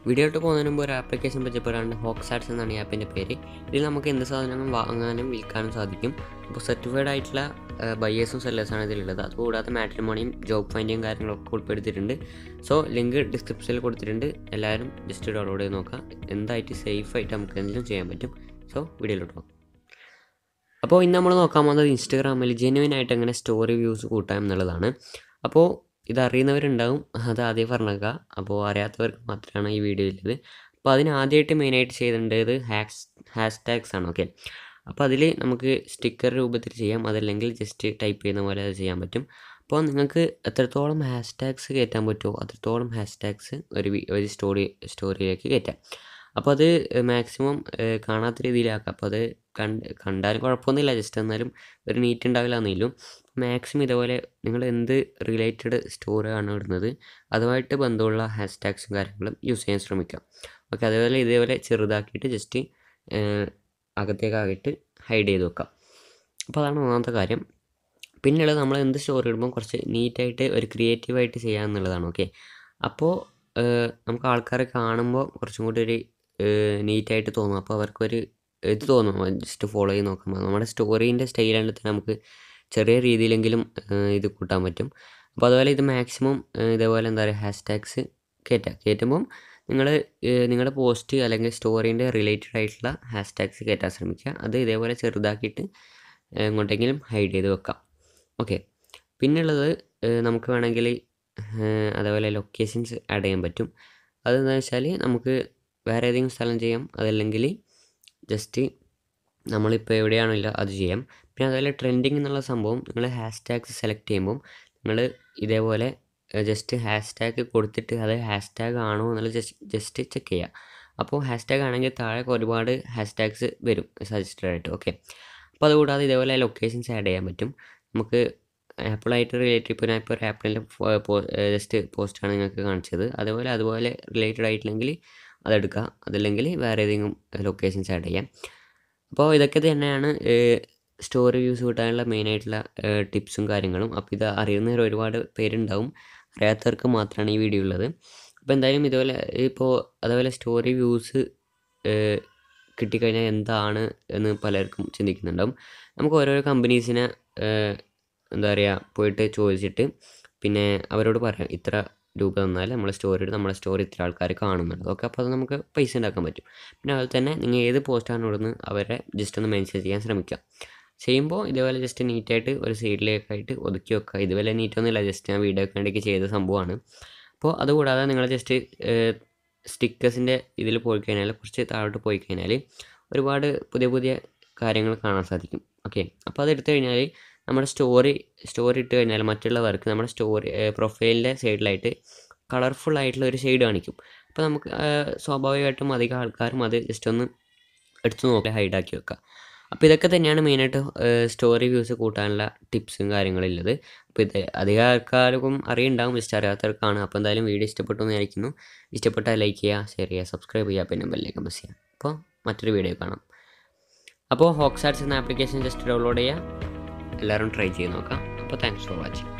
വീഡിയോയിട്ട് പോകുന്നതിന് മുമ്പ് ഒരു ആപ്ലിക്കേഷൻ പരിചയപ്പെടാണ്ട് ഹോക്സാറ്റ്സ് എന്നാണ് ഈ ആപ്പിൻ്റെ പേര് ഇതിൽ നമുക്ക് എന്ത് സാധനങ്ങളും വാങ്ങാനും വിൽക്കാനും സാധിക്കും അപ്പോൾ സർട്ടിഫൈഡ് ആയിട്ടുള്ള ബയേഴ്സും സെല്ലേഴ്സാണ് ഇതിലുള്ളത് അതുകൂടാതെ മാട്രിമോണിയും ജോബ് ഫൈൻഡിങ് കാര്യങ്ങളൊക്കെ ഉൾപ്പെടുത്തിയിട്ടുണ്ട് സോ ലിങ്ക് ഡിസ്ക്രിപ്ഷനിൽ കൊടുത്തിട്ടുണ്ട് എല്ലാവരും ജസ്റ്റ് ഡൗൺലോഡ് ചെയ്ത് നോക്കുക എന്തായിട്ട് സേഫ് ആയിട്ട് നമുക്ക് എന്തെങ്കിലും ചെയ്യാൻ പറ്റും സോ വീഡിയോയിലോട്ട് പോകാം അപ്പോൾ ഇന്ന് നമ്മൾ നോക്കാൻ പോകുന്നത് ഇൻസ്റ്റഗ്രാമിൽ ജെനുവിൻ ആയിട്ട് എങ്ങനെ സ്റ്റോറി വ്യൂസ് കൂട്ടാം എന്നുള്ളതാണ് അപ്പോൾ ഇത് അറിയുന്നവരുണ്ടാവും അത് ആദ്യം പറഞ്ഞേക്കുക അപ്പോൾ അറിയാത്തവർക്ക് മാത്രമാണ് ഈ വീഡിയോ ഉള്ളത് അപ്പോൾ അതിന് ആദ്യമായിട്ട് മെയിനായിട്ട് ചെയ്തിട്ടുള്ളത് ഹാഷ് ഹാഷ് ടാഗ്സ് ആണ് ഓക്കെ അപ്പോൾ അതിൽ നമുക്ക് സ്റ്റിക്കർ രൂപത്തിൽ ചെയ്യാം അതല്ലെങ്കിൽ ജസ്റ്റ് ടൈപ്പ് ചെയ്യുന്ന പോലെ അത് ചെയ്യാൻ പറ്റും അപ്പോൾ നിങ്ങൾക്ക് എത്രത്തോളം ഹാഷ് ടാഗ്സ് കയറ്റാൻ പറ്റുമോ അത്രത്തോളം ഹാഷ് ടാഗ്സ് ഒരു വി- ഒരു സ്റ്റോറി സ്റ്റോറിയിലേക്ക് കയറ്റാം അപ്പോൾ അത് മാക്സിമം കാണാത്ത രീതിയിലാക്കാം അപ്പോൾ അത് കണ്ട് കണ്ടാലും കുഴപ്പമൊന്നുമില്ല ജസ്റ്റ് എന്നാലും ഒരു നീറ്റ് ഉണ്ടാവില്ല എന്നേലും മാക്സിമം ഇതേപോലെ നിങ്ങൾ എന്ത് റിലേറ്റഡ് സ്റ്റോറിയാണ് ഇടുന്നത് അതുമായിട്ട് ബന്ധമുള്ള ഹാഷ് ടാഗ്സും കാര്യങ്ങളും യൂസ് ചെയ്യാൻ ശ്രമിക്കാം ഓക്കെ അതേപോലെ ഇതേപോലെ ചെറുതാക്കിയിട്ട് ജസ്റ്റ് അകത്തേക്കായിട്ട് ഹൈഡ് ചെയ്ത് വെക്കാം അപ്പോൾ അതാണ് ഒന്നാമത്തെ കാര്യം പിന്നെയുള്ളത് നമ്മൾ എന്ത് സ്റ്റോറി ഇടുമ്പോൾ കുറച്ച് നീറ്റായിട്ട് ഒരു ക്രിയേറ്റീവായിട്ട് ചെയ്യുക എന്നുള്ളതാണ് ഓക്കെ അപ്പോൾ നമുക്ക് ആൾക്കാരെ കാണുമ്പോൾ കുറച്ചും കൂടി ഒരു നീറ്റായിട്ട് തോന്നും അപ്പോൾ അവർക്കൊരു ഇത് തോന്നും ജസ്റ്റ് ഫോളോ ചെയ്ത് നോക്കുമ്പോൾ നമ്മുടെ സ്റ്റോറീൻ്റെ സ്റ്റൈലാണെങ്കിൽ തന്നെ നമുക്ക് ചെറിയ രീതിയിലെങ്കിലും ഏഹ്, ഇത് കൂട്ടാൻ പറ്റും അപ്പോൾ അതുപോലെ ഇത് മാക്സിമം ഇതേപോലെ എന്താ പറയുക ഹാഷ് ടാഗ്സ് കയറ്റാം കയറ്റുമ്പം നിങ്ങൾ നിങ്ങളുടെ പോസ്റ്റ് അല്ലെങ്കിൽ സ്റ്റോറീൻ്റെ റിലേറ്റഡ് ആയിട്ടുള്ള ഹാഷ് ടാഗ്സ് കയറ്റാൻ ശ്രമിക്കുക അത് ഇതേപോലെ ചെറുതാക്കിയിട്ട് ഏഹ്, എങ്ങോട്ടെങ്കിലും ഹൈഡ് ചെയ്ത് വെക്കാം ഓക്കെ പിന്നുള്ളത് ഏഹ്, നമുക്ക് വേണമെങ്കിൽ ഏഹ്, അതേപോലെ ലൊക്കേഷൻസ് ആഡ് ചെയ്യാൻ പറ്റും അതെന്താ വെച്ചാൽ നമുക്ക് വേറെ ഏതെങ്കിലും സ്ഥലം ചെയ്യാം അതല്ലെങ്കിൽ ജസ്റ്റ് നമ്മളിപ്പോൾ എവിടെയാണല്ലോ അത് ചെയ്യാം പിന്നെ അതുപോലെ ട്രെൻഡിങ് എന്നുള്ള സംഭവം നിങ്ങൾ ഹാഷ് ടാഗ്സ് സെലക്ട് ചെയ്യുമ്പം നിങ്ങൾ ഇതേപോലെ ജസ്റ്റ് ഹാഷ് ടാഗ് കൊടുത്തിട്ട് അത് ഹാഷ് ടാഗ് ആണോ എന്നുള്ളത് ജസ്റ്റ് ജസ്റ്റ് ചെക്ക് ചെയ്യുക അപ്പോൾ ഹാഷ് ടാഗ് ആണെങ്കിൽ താഴെ ഒരുപാട് ഹാഷ് ടാഗ്സ് വരും സജസ്റ്റഡ് ആയിട്ട് ഓക്കെ അപ്പോൾ അതുകൂടാതെ ഇതേപോലെ ലൊക്കേഷൻസ് ആഡ് ചെയ്യാൻ പറ്റും നമുക്ക് ആപ്പിളായിട്ട് റിലേറ്റഡ് ഇപ്പോൾ ഞാൻ ഇപ്പോൾ ഒരു ആപ്പിളിൻ്റെ ജസ്റ്റ് പോസ്റ്റാണ് നിങ്ങൾക്ക് കാണിച്ചത് അതുപോലെ അതുപോലെ റിലേറ്റഡ് ആയിട്ടില്ലെങ്കിൽ അതെടുക്കുക അതല്ലെങ്കിൽ വേറെ ഏതെങ്കിലും ലൊക്കേഷൻസ് ആഡ് ചെയ്യാം അപ്പോൾ ഇതൊക്കെ തന്നെയാണ് സ്റ്റോറി വ്യൂസ് കിട്ടാനുള്ള മെയിനായിട്ടുള്ള ടിപ്സും കാര്യങ്ങളും അപ്പോൾ ഇത് അറിയുന്നവർ ഒരുപാട് പേരുണ്ടാവും അറിയാത്തവർക്ക് മാത്രമാണ് ഈ വീഡിയോ ഉള്ളത് അപ്പോൾ എന്തായാലും ഇതുപോലെ ഇപ്പോൾ അതുപോലെ സ്റ്റോറി വ്യൂസ് കിട്ടിക്കഴിഞ്ഞാൽ എന്താണ് എന്ന് പലർക്കും ചിന്തിക്കുന്നുണ്ടാവും നമുക്ക് ഓരോരോ കമ്പനീസിനെ എന്താ പറയുക പോയിട്ട് ചോദിച്ചിട്ട് പിന്നെ അവരോട് പറയാം ഇത്ര രൂപ തന്നാൽ നമ്മളെ സ്റ്റോറി നമ്മളെ സ്റ്റോറി ഇത്ര ആൾക്കാർ കാണുന്നുണ്ട് ഓക്കെ അപ്പോൾ അത് നമുക്ക് പൈസ ഉണ്ടാക്കാൻ പറ്റും പിന്നെ അതുപോലെ തന്നെ നിങ്ങൾ ഏത് പോസ്റ്റാണ് ഇടുന്നത് അവരെ ജസ്റ്റ് ഒന്ന് മെൻഷൻ ചെയ്യാൻ ശ്രമിക്കുക ചെയ്യുമ്പോൾ ഇതേപോലെ ജസ്റ്റ് നീറ്റായിട്ട് ഒരു സൈഡിലേക്കായിട്ട് ഒതുക്കി വെക്കുക ഇതുപോലെ നീറ്റൊന്നുമില്ല ജസ്റ്റ് ഞാൻ വീഡിയോക്ക് വേണ്ടിയൊക്കെ ചെയ്ത സംഭവമാണ് അപ്പോൾ അതുകൂടാതെ നിങ്ങൾ ജസ്റ്റ് സ്റ്റിക്കേഴ്സിൻ്റെ ഇതിൽ പോയി കഴിഞ്ഞാൽ കുറച്ച് താഴോട്ട് പോയി കഴിഞ്ഞാൽ ഒരുപാട് പുതിയ പുതിയ കാര്യങ്ങൾ കാണാൻ സാധിക്കും ഓക്കെ അപ്പോൾ അത് എടുത്തു കഴിഞ്ഞാൽ നമ്മുടെ സ്റ്റോറി സ്റ്റോറി ഇട്ട് കഴിഞ്ഞാൽ മറ്റുള്ളവർക്ക് നമ്മുടെ സ്റ്റോറി പ്രൊഫൈലിൻ്റെ സൈഡിലായിട്ട് കളർഫുൾ ആയിട്ടുള്ള ഒരു ഷെയ്ഡ് കാണിക്കും അപ്പോൾ നമുക്ക് ആ, സ്വാഭാവികമായിട്ടും അധികം ആൾക്കാരും അത് ജസ്റ്റ് ഒന്ന് എടുത്തു നോക്കി ഹൈഡാക്കി വെക്കുക അപ്പോൾ ഇതൊക്കെ തന്നെയാണ് മെയിനായിട്ട് സ്റ്റോറി വ്യൂസ് കൂട്ടാനുള്ള ടിപ്സും കാര്യങ്ങളുള്ളത് അപ്പോൾ ഇത് അധികം ആൾക്കാർക്കും അറിയുണ്ടാവും ജസ്റ്റ് അറിയാത്തവർക്കാണ് അപ്പോൾ എന്തായാലും വീഡിയോ ഇഷ്ടപ്പെട്ടു എന്ന് വിചാരിക്കുന്നു ഇഷ്ടപ്പെട്ടാൽ ലൈക്ക് ചെയ്യുക ഷെയർ ചെയ്യുക സബ്സ്ക്രൈബ് ചെയ്യുക പിന്നെ ബെല്ലേക്ക് പ്രസ് ചെയ്യുക അപ്പോൾ മറ്റൊരു വീഡിയോ കാണാം അപ്പോൾ ഹോക്സാറ്റ്സ് എന്ന ആപ്ലിക്കേഷൻ ജസ്റ്റ് ഡൗൺലോഡ് ചെയ്യുക എല്ലാവരും ട്രൈ ചെയ്ത് നോക്കാം അപ്പോൾ താങ്ക്സ് ഫോർ വാച്ചിങ്